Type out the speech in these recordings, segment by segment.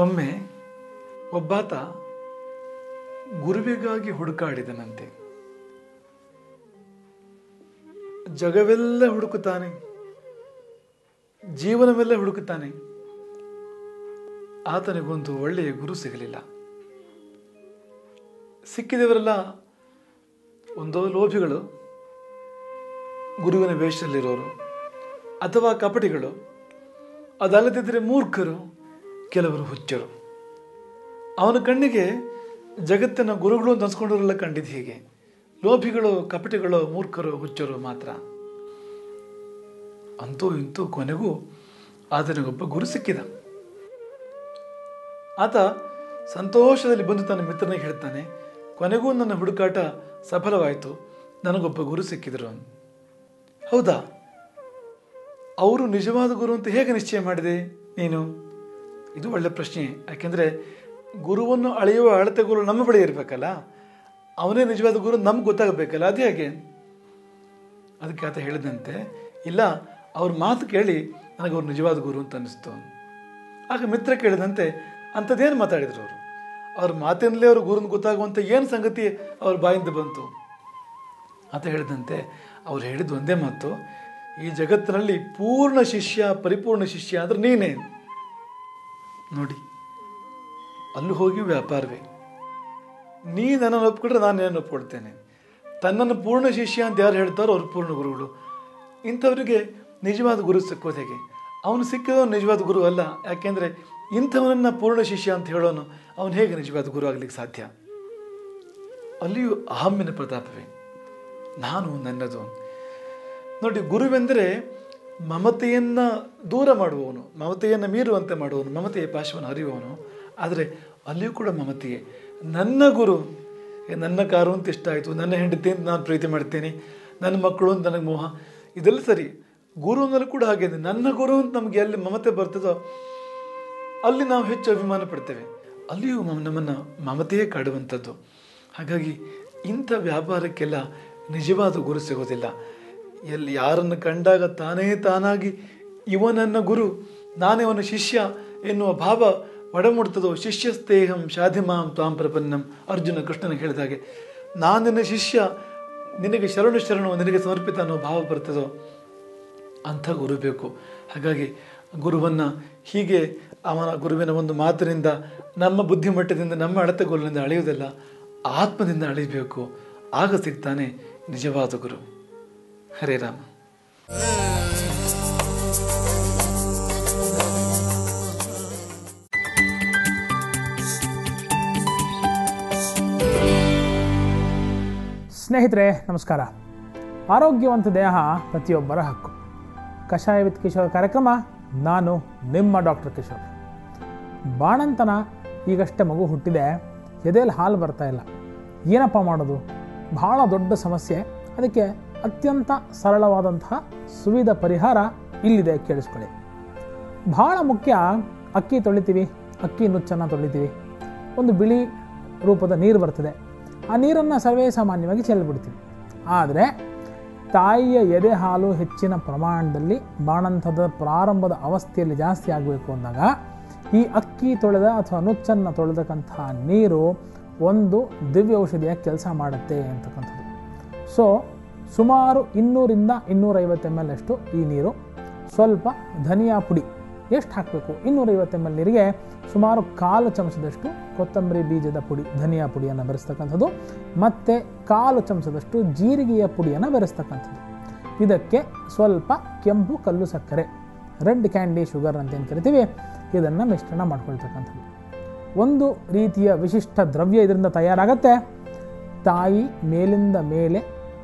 ಒಮ್ಮೆ ಒಬ್ಬಾತ ಗುರುವಿಗಾಗಿ ಹುಡುಕಾಡಿದನಂತೆ ಜಗವೆಲ್ಲ ಹುಡುಕುತ್ತಾನೆ ಜೀವನವೆಲ್ಲ ಹುಡುಕುತ್ತಾನೆ ಆತನಿಗೊಂದು ಒಳ್ಳೆಯ ಗುರು ಸಿಗಲಿಲ್ಲ ಸಿಕ್ಕಿದವರೆಲ್ಲ ಒಂದೋ ಲೋಭಿಗಳು ಗುರುವಿನ ವೇಷದಲ್ಲಿರೋರು ಅಥವಾ ಕಪಟಿಗಳು ಅದಲ್ಲದಿದ್ದರೆ ಮೂರ್ಖರು ಕೆಲವರು ಹುಚ್ಚರು ಅವನ ಕಣ್ಣಿಗೆ ಜಗತ್ತಿನ ಗುರುಗಳು ಅಂತ ಅನ್ಸ್ಕೊಂಡವರೆಲ್ಲ ಕಂಡಿದ್ದು ಹೀಗೆ ಲೋಭಿಗಳು ಕಪಟಿಗಳು ಮೂರ್ಖರು ಹುಚ್ಚರು ಮಾತ್ರ ಅಂತೂ ಇಂತೂ ಕೊನೆಗೂ ಆತನಿಗೊಬ್ಬ ಗುರು ಸಿಕ್ಕಿದ ಆತ ಸಂತೋಷದಲ್ಲಿ ಬಂದು ತನ್ನ ಮಿತ್ರನಿಗೆ ಹೇಳ್ತಾನೆ ಕೊನೆಗೂ ನನ್ನ ಹುಡುಕಾಟ ಸಫಲವಾಯಿತು ನನಗೊಬ್ಬ ಗುರು ಸಿಕ್ಕಿದರು ಹೌದಾ ಅವರು ನಿಜವಾದ ಗುರು ಅಂತ ಹೇಗೆ ನಿಶ್ಚಯ ಮಾಡಿದೆ ನೀನು ಇದು ಒಳ್ಳೆ ಪ್ರಶ್ನೆ ಯಾಕೆಂದರೆ ಗುರುವನ್ನು ಅಳೆಯುವ ಅಳತೆ ಗುರು ನಮ್ಮ ಬಳಿ ಇರಬೇಕಲ್ಲ ಅವನೇ ನಿಜವಾದ ಗುರು ನಮ್ಗೆ ಗೊತ್ತಾಗಬೇಕಲ್ಲ ಅದೇ ಹೇಗೆ ಅದಕ್ಕೆ ಆತ ಹೇಳಿದಂತೆ ಇಲ್ಲ ಅವ್ರ ಮಾತು ಕೇಳಿ ನನಗೆ ಅವ್ರು ನಿಜವಾದ ಗುರು ಅಂತ ಅನ್ನಿಸ್ತು ಆಗ ಮಿತ್ರ ಕೇಳಿದಂತೆ ಅಂಥದ್ದೇನು ಮಾತಾಡಿದ್ರು ಅವರು ಅವ್ರ ಮಾತಿನಲ್ಲೇ ಅವ್ರ ಗುರುನ್ ಗೊತ್ತಾಗುವಂಥ ಏನು ಸಂಗತಿ ಅವ್ರ ಬಾಯಿಂದ ಬಂತು ಅಂತ ಹೇಳಿದಂತೆ ಅವ್ರು ಹೇಳಿದ ಒಂದೇ ಮಾತು ಈ ಜಗತ್ತಿನಲ್ಲಿ ಪೂರ್ಣ ಶಿಷ್ಯ ಪರಿಪೂರ್ಣ ಶಿಷ್ಯ ಅಂದ್ರೆ ನೀನೇ ನೋಡಿ ಅಲ್ಲಿ ಹೋಗಿ ವ್ಯಾಪಾರವೇ ನೀ ನನ್ನನ್ನು ಒಪ್ಕೊಂಡ್ರೆ ನಾನು ಏನನ್ನು ಒಪ್ಕೊಳ್ತೇನೆ ತನ್ನನ್ನು ಪೂರ್ಣ ಶಿಷ್ಯ ಅಂತ ಯಾರು ಹೇಳ್ತಾರೋ ಅವ್ರು ಪೂರ್ಣ ಗುರುಗಳು ಇಂಥವರಿಗೆ ನಿಜವಾದ ಗುರು ಸಿಕ್ಕೋದು ಹೇಗೆ ಅವನು ಸಿಕ್ಕಿದವನು ನಿಜವಾದ ಗುರು ಅಲ್ಲ ಯಾಕೆಂದರೆ ಇಂಥವನನ್ನು ಪೂರ್ಣ ಶಿಷ್ಯ ಅಂತ ಹೇಳೋನು ಅವನು ಹೇಗೆ ನಿಜವಾದ ಗುರು ಆಗ್ಲಿಕ್ಕೆ ಸಾಧ್ಯ ಅಲ್ಲಿಯೂ ಅಹಮ್ಮಿನ ಪ್ರತಾಪವೇ ನಾನು ನನ್ನದು ನೋಡಿ ಗುರುವೆಂದರೆ ಮಮತೆಯನ್ನು ದೂರ ಮಾಡುವವನು ಮಮತೆಯನ್ನು ಮೀರುವಂತೆ ಮಾಡುವವನು ಮಮತೆಯ ಪಾಶವನ್ನು ಹರಿಯುವವನು ಆದರೆ ಅಲ್ಲಿಯೂ ಕೂಡ ಮಮತೆಯೇ ನನ್ನ ಗುರು ಏ, ನನ್ನ ಕಾರು ಅಂತ ಇಷ್ಟ ಆಯಿತು ನನ್ನ ಹೆಂಡತಿ ಅಂತ ನಾನು ಪ್ರೀತಿ ಮಾಡ್ತೇನೆ ನನ್ನ ಮಕ್ಕಳು ಅಂತ ನನಗೆ ಮೋಹ ಇದೆಲ್ಲ ಸರಿ ಗುರುವಿನಲ್ಲೂ ಕೂಡ ಹಾಗೆ ಇದೆ ನನ್ನ ಗುರು ಅಂತ ನಮಗೆ ಎಲ್ಲಿ ಮಮತೆ ಬರ್ತದೋ ಅಲ್ಲಿ ನಾವು ಹೆಚ್ಚು ಅಭಿಮಾನ ಪಡ್ತೇವೆ ಅಲ್ಲಿಯೂ ಮ- ನಮ್ಮನ್ನು ಮಮತೆಯೇ ಕಾಡುವಂಥದ್ದು ಹಾಗಾಗಿ ಇಂಥ ವ್ಯಾಪಾರಕ್ಕೆಲ್ಲ ನಿಜವಾದ ಗುರು ಸಿಗೋದಿಲ್ಲ ಎಲ್ಲಿ ಯಾರನ್ನು ಕಂಡಾಗ ತಾನೇ ತಾನಾಗಿ ಇವ ನನ್ನ ಗುರು ನಾನೇ ಅವನ ಶಿಷ್ಯ ಎನ್ನುವ ಭಾವ ಒಡಮುಡ್ತದೋ ಶಿಷ್ಯಸ್ತೇಹಂ ಶಾಧಿಮಾಂ ತ್ವಾಂ ಪ್ರಪನ್ನಂ ಅರ್ಜುನ ಕೃಷ್ಣನಿಗೆ ಹೇಳಿದಾಗೆ ನಾನು ನಿನ್ನ ಶಿಷ್ಯ ನಿನಗೆ ಶರಣು ಶರಣು ನಿನಗೆ ಸಮರ್ಪಿತ ಅನ್ನೋ ಭಾವ ಬರ್ತದೋ ಅಂಥ ಗುರು ಬೇಕು ಹಾಗಾಗಿ ಗುರುವನ್ನು ಹೀಗೆ ಅವನ ಗುರುವಿನ ಒಂದು ಮಾತಿನಿಂದ ನಮ್ಮ ಬುದ್ಧಿಮಟ್ಟದಿಂದ ನಮ್ಮ ಅಳತೆಗೋಲಿನಿಂದ ಅಳೆಯುವುದಿಲ್ಲ ಆತ್ಮದಿಂದ ಅಳಿಬೇಕು ಆಗ ಸಿಗ್ತಾನೆ ನಿಜವಾದ ಗುರು ಹರೇ ರಾಮ ಸ್ನೇಹಿತರೆ ನಮಸ್ಕಾರ ಆರೋಗ್ಯವಂತ ದೇಹ ಪ್ರತಿಯೊಬ್ಬರ ಹಕ್ಕು ಕಷಾಯ ವಿತ್ ಕಿಶೋರ್ ಕಾರ್ಯಕ್ರಮ ನಾನು ನಿಮ್ಮ ಡಾಕ್ಟರ್ ಕಿಶೋರ್ ಬಾಣಂತನ ಈಗಷ್ಟೇ ಮಗು ಹುಟ್ಟಿದೆ ಎದೆಯಲ್ಲಿ ಹಾಲು ಬರ್ತಾ ಇಲ್ಲ ಏನಪ್ಪ ಮಾಡೋದು ಬಹಳ ದೊಡ್ಡ ಸಮಸ್ಯೆ ಅದಕ್ಕೆ ಅತ್ಯಂತ ಸರಳವಾದಂತಹ ಸುವಿಧ ಪರಿಹಾರ ಇಲ್ಲಿದೆ ಕೇಳಿಸ್ಕೊಳ್ಳಿ ಬಹಳ ಮುಖ್ಯ ಅಕ್ಕಿ ತೊಳಿತೀವಿ ಅಕ್ಕಿ ನುಚ್ಚನ್ನು ತೊಳಿತೀವಿ ಒಂದು ಬಿಳಿ ರೂಪದ ನೀರು ಬರ್ತದೆ ಆ ನೀರನ್ನು ಸರ್ವೇ ಸಾಮಾನ್ಯವಾಗಿ ಚೆಲ್ಲಿಬಿಡ್ತೀವಿ ಆದರೆ ತಾಯಿಯ ಎದೆ ಹಾಲು ಹೆಚ್ಚಿನ ಪ್ರಮಾಣದಲ್ಲಿ ಬಾಣಂತದ ಪ್ರಾರಂಭದ ಅವಸ್ಥೆಯಲ್ಲಿ ಜಾಸ್ತಿ ಆಗಬೇಕು ಅಂದಾಗ ಈ ಅಕ್ಕಿ ತೊಳೆದ ಅಥವಾ ನುಚ್ಚನ್ನು ತೊಳೆದಕ್ಕಂತಹ ನೀರು ಒಂದು ದಿವ್ಯ ಔಷಧಿಯ ಕೆಲಸ ಮಾಡುತ್ತೆ ಅಂತಕ್ಕಂಥದ್ದು ಸೊ ಸುಮಾರು ಇನ್ನೂರಿಂದ ಇನ್ನೂರೈವತ್ತು ಎಮ್ ಎಲ್ ಅಷ್ಟು ಈ ನೀರು ಸ್ವಲ್ಪ ಧನಿಯಾ ಪುಡಿ ಎಷ್ಟು ಹಾಕಬೇಕು ಇನ್ನೂರೈವತ್ತು ಎಮ್ ಎಲ್ ನೀರಿಗೆ ಸುಮಾರು ಕಾಲು ಚಮಚದಷ್ಟು ಕೊತ್ತಂಬರಿ ಬೀಜದ ಪುಡಿ ಧನಿಯಾ ಪುಡಿಯನ್ನು ಬೆರೆಸ್ತಕ್ಕಂಥದ್ದು ಮತ್ತು ಕಾಲು ಚಮಚದಷ್ಟು ಜೀರಿಗೆಯ ಪುಡಿಯನ್ನು ಬೆರೆಸ್ತಕ್ಕಂಥದ್ದು ಇದಕ್ಕೆ ಸ್ವಲ್ಪ ಕೆಂಪು ಕಲ್ಲು ಸಕ್ಕರೆ ರೆಡ್ ಕ್ಯಾಂಡಿ ಶುಗರ್ ಅಂತ ಏನು ಕರಿತೀವಿ ಇದನ್ನು ಮಿಶ್ರಣ ಮಾಡ್ಕೊಳ್ತಕ್ಕಂಥದ್ದು ಒಂದು ರೀತಿಯ ವಿಶಿಷ್ಟ ದ್ರವ್ಯ ಇದರಿಂದ ತಯಾರಾಗತ್ತೆ ತಾಯಿ ಮೇಲಿಂದ ಮೇಲೆ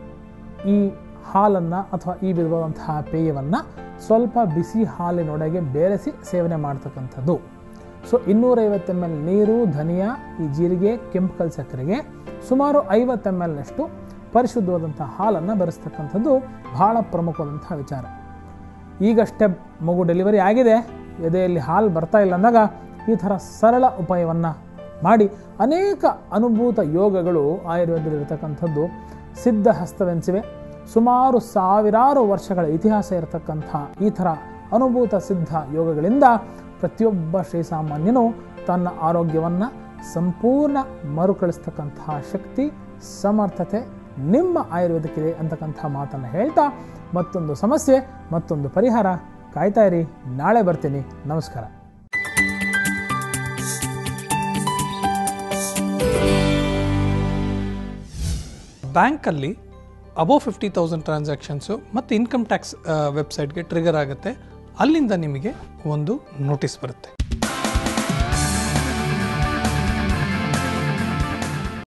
ಈ ಹಾಲನ್ನು ಅಥವಾ ಈ ವಿಧವಾದಂತಹ ಪೇಯವನ್ನು ಸ್ವಲ್ಪ ಬಿಸಿ ಹಾಲಿನೊಳಗೆ ಬೆರೆಸಿ ಸೇವನೆ ಮಾಡ್ತಕ್ಕಂಥದ್ದು ಸೊ ಇನ್ನೂರೈವತ್ತು ಎಮ್ ಎಲ್ ನೀರು ಧನಿಯಾ ಈ ಜೀರಿಗೆ ಕೆಂಪು ಕಲ್ ಸಕ್ಕರೆಗೆ ಸುಮಾರು ಐವತ್ತು ಎಮ್ ಎಲ್ನಷ್ಟು ಪರಿಶುದ್ಧವಾದಂಥ ಹಾಲನ್ನು ಬೆರೆಸ್ತಕ್ಕಂಥದ್ದು ಬಹಳ ಪ್ರಮುಖವಾದಂತಹ ವಿಚಾರ ಈಗಷ್ಟೇ ಮಗು ಡೆಲಿವರಿ ಆಗಿದೆ ಎದೆಯಲ್ಲಿ ಹಾಲು ಬರ್ತಾ ಇಲ್ಲ ಅಂದಾಗ ಈ ಥರ ಸರಳ ಉಪಾಯವನ್ನು ಮಾಡಿ ಅನೇಕ ಅನುಭೂತ ಯೋಗಗಳು ಆಯುರ್ವೇದದಲ್ಲಿರ್ತಕ್ಕಂಥದ್ದು ಸಿದ್ಧ ಹಸ್ತವೆನಿಸಿವೆ ಸುಮಾರು ಸಾವಿರಾರು ವರ್ಷಗಳ ಇತಿಹಾಸ ಇರತಕ್ಕಂಥ ಈ ಥರ ಅನುಭೂತ ಸಿದ್ಧ ಯೋಗಗಳಿಂದ ಪ್ರತಿಯೊಬ್ಬ ಶ್ರೀಸಾಮಾನ್ಯನು ತನ್ನ ಆರೋಗ್ಯವನ್ನು ಸಂಪೂರ್ಣ ಮರುಕಳಿಸ್ತಕ್ಕಂತಹ ಶಕ್ತಿ ಸಮರ್ಥತೆ ನಿಮ್ಮ ಆಯುರ್ವೇದಕ್ಕಿದೆ ಅಂತಕ್ಕಂಥ ಮಾತನ್ನು ಹೇಳ್ತಾ ಮತ್ತೊಂದು ಸಮಸ್ಯೆ ಮತ್ತೊಂದು ಪರಿಹಾರ ಕಾಯ್ತಾ ಇರಿ ನಾಳೆ ಬರ್ತೀನಿ ನಮಸ್ಕಾರ ಬ್ಯಾಂಕಲ್ಲಿ ಅಬೋವ್ ಫಿಫ್ಟಿ ತೌಸಂಡ್ ಟ್ರಾನ್ಸಾಕ್ಷನ್ಸು ಮತ್ತು ಇನ್ಕಮ್ ಟ್ಯಾಕ್ಸ್ ವೆಬ್ಸೈಟ್ಗೆ ಟ್ರಿಗರ್ ಆಗುತ್ತೆ ಅಲ್ಲಿಂದ ನಿಮಗೆ ಒಂದು ನೋಟಿಸ್ ಬರುತ್ತೆ